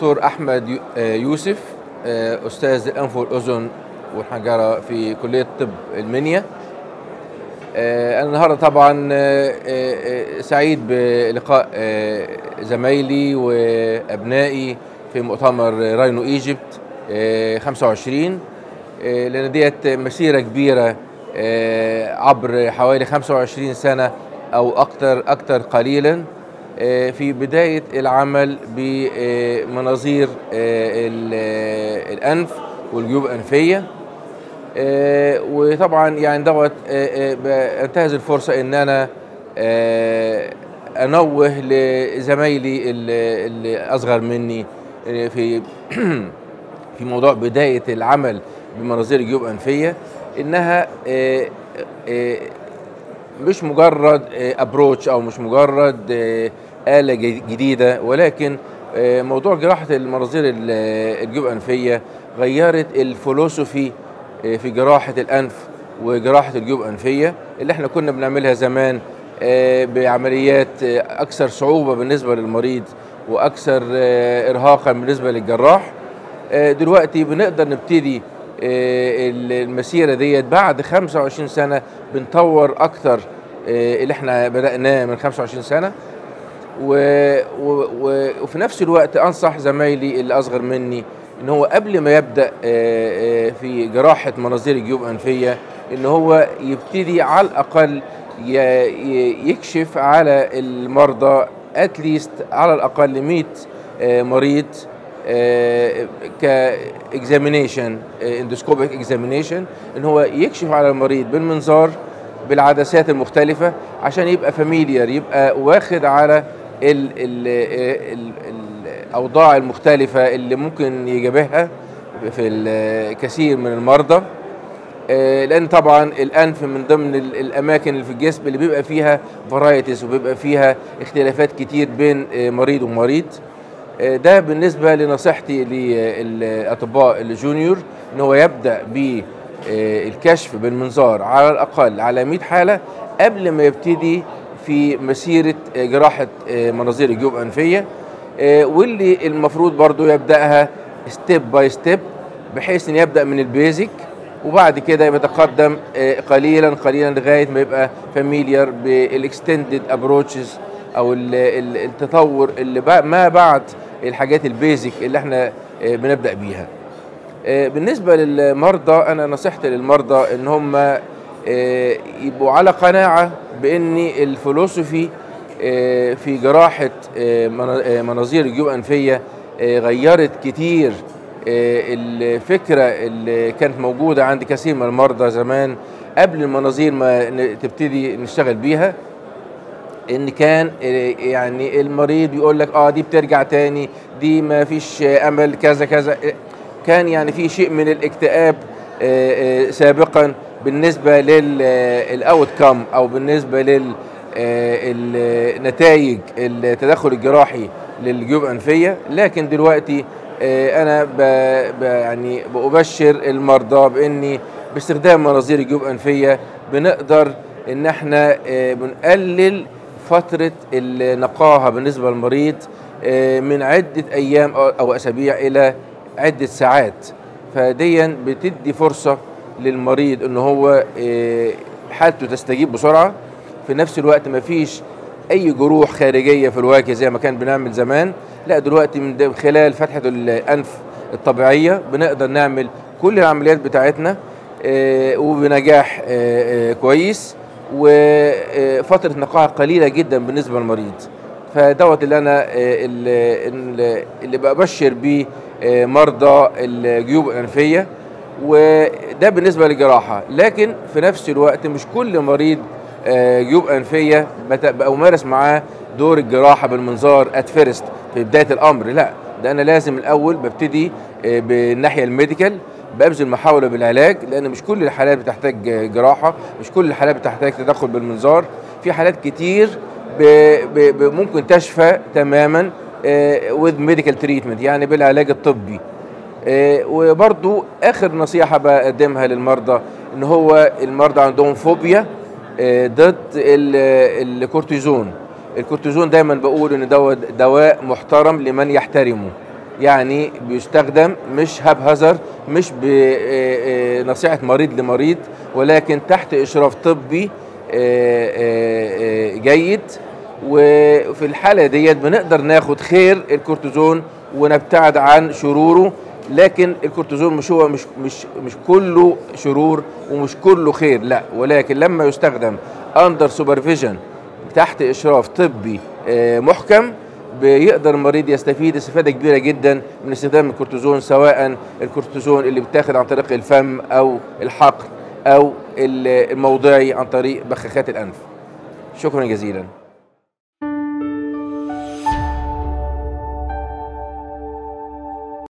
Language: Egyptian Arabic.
دكتور احمد يو- آه، يوسف آه، استاذ الانف والاذن والحنجره في كليه طب المنيا آه، انا النهارده طبعا آه، آه، آه، سعيد بلقاء آه، زمايلي وابنائي في مؤتمر راينو ايجيبت آه، 25 آه، لان ديت مسيره كبيره آه، عبر حوالي 25 سنه او اكثر اكثر قليلا آه، في بدايه العمل بمناظير آه، ال- آه، الانف والجيوب الانفيه آه، وطبعا يعني دوت آه، آه، بنتهز الفرصه ان انا آه، انوه لزمايلي اللي اللي اصغر مني آه، في في موضوع بدايه العمل بمناظير الجيوب الانفيه انها آه، آه، مش مجرد ابروتش او مش مجرد آه، آلة جي- جديدة ولكن آه، موضوع جراحة المناظير ال- الجيوب الأنفية غيرت الفلوسفي آه، في جراحة الأنف وجراحة الجيوب الأنفية اللي احنا كنا بنعملها زمان آه، بعمليات آه، أكثر صعوبة بالنسبة للمريض وأكثر آه، إرهاقا بالنسبة للجراح آه، دلوقتي بنقدر نبتدي آه، المسيرة ديت بعد 25 سنة بنطور أكتر آه، اللي احنا بدأناه من 25 سنة و و و وفي نفس الوقت أنصح زمايلي اللي أصغر مني إن هو قبل ما يبدأ آه، آه، في جراحة مناظير الجيوب الأنفية إن هو يبتدي على الأقل ي- ي- يكشف على المرضى اتليست على الأقل 100 آه، مريض كاكزامينيشن اندوسكوبيك اكزامينيشن ان هو يكشف على المريض بالمنظار بالعدسات المختلفة عشان يبقى فاميليار يبقى واخد على ال ال ال الأوضاع المختلفة اللي ممكن يجابهها في الكثير من المرضى آه، لان طبعا الانف من ضمن ال- الاماكن اللي في الجسم اللي بيبقى فيها فرايتيز وبيبقى فيها اختلافات كتير بين آه، مريض ومريض آه، ده بالنسبه لنصيحتي للاطباء الجونيور ان هو يبدا بالكشف بالمنظار على الاقل على 100 حاله قبل ما يبتدي في مسيره آه، جراحه آه، مناظير الجيوب الانفيه آه، واللي المفروض برضو يبداها ستيب باي ستيب بحيث ان يبدا من البيزك وبعد كده يتقدم آه، قليلا قليلا لغايه ما يبقى فاميليار بالاكستندد ابروتشز او ال- ال- التطور اللي بع- ما بعد الحاجات البيزك اللي احنا آه، بنبدا بيها آه، بالنسبه للمرضى انا نصيحتي للمرضى ان هم آه، يبقوا على قناعه بان الفلوسفي آه، في جراحه آه، منا- آه، مناظير الجيوب الانفيه آه، غيرت كتير آه، الفكره اللي كانت موجوده عند كثير من المرضى زمان قبل المناظير ما ن- تبتدي نشتغل بيها ان كان آه، يعني المريض يقول لك اه دي بترجع تاني دي ما فيش آه، امل كذا كذا آه، كان يعني في شيء من الاكتئاب آه، آه، سابقا بالنسبه للاوت كام او بالنسبه لل النتائج التدخل الجراحي للجيوب الانفيه لكن دلوقتي آه، انا ب ب يعني بأبشر المرضى باني باستخدام مناظير الجيوب الانفيه بنقدر ان احنا آه، بنقلل فتره النقاهه بالنسبه للمريض آه، من عده ايام أو- او اسابيع الى عده ساعات فديا بتدي فرصه للمريض ان هو آه، حالته تستجيب بسرعه في نفس الوقت مفيش اي جروح خارجيه في الوجه زي ما كان بنعمل زمان لا دلوقتي من ده- خلال فتحه الانف الطبيعيه بنقدر نعمل كل العمليات بتاعتنا آه، وبنجاح آه، آه، كويس وفتره نقاهه قليله جدا بالنسبه للمريض فدوت اللي انا آه، اللي, اللي- اللي ببشر بيه آه، مرضى الجيوب الانفيه وده بالنسبه للجراحه لكن في نفس الوقت مش كل مريض آه، جيوب انفيه بت- بقى امارس معاه دور الجراحه بالمنظار ات فيرست في بدايه الامر لا ده انا لازم الاول ببتدي آه، بالناحيه الميديكال ببذل محاوله بالعلاج لان مش كل الحالات بتحتاج آه، جراحه مش كل الحالات بتحتاج تدخل بالمنظار في حالات كتير ب ب ب ممكن تشفى تماما وذ ميديكال تريتمنت يعني بالعلاج الطبي آه، وبرضو اخر نصيحه بقدمها للمرضى ان هو المرضى عندهم فوبيا آه، ضد ال- الكورتيزون الكورتيزون دايما بقول ان دوت دواء محترم لمن يحترمه يعني بيستخدم مش هاب هزر مش بنصيحة مريض لمريض ولكن تحت إشراف طبي آه، آه، آه، جيد وفي الحالة ديت بنقدر ناخد خير الكورتيزون ونبتعد عن شروره لكن الكورتيزون مش هو مش مش مش كله شرور ومش كله خير لا ولكن لما يستخدم اندر سوبرفيجن تحت اشراف طبي آه، محكم بيقدر المريض يستفيد استفاده كبيره جدا من استخدام الكورتيزون سواء الكورتيزون اللي بيتاخد عن طريق الفم او الحقن او الموضعي عن طريق بخاخات الانف شكرا جزيلا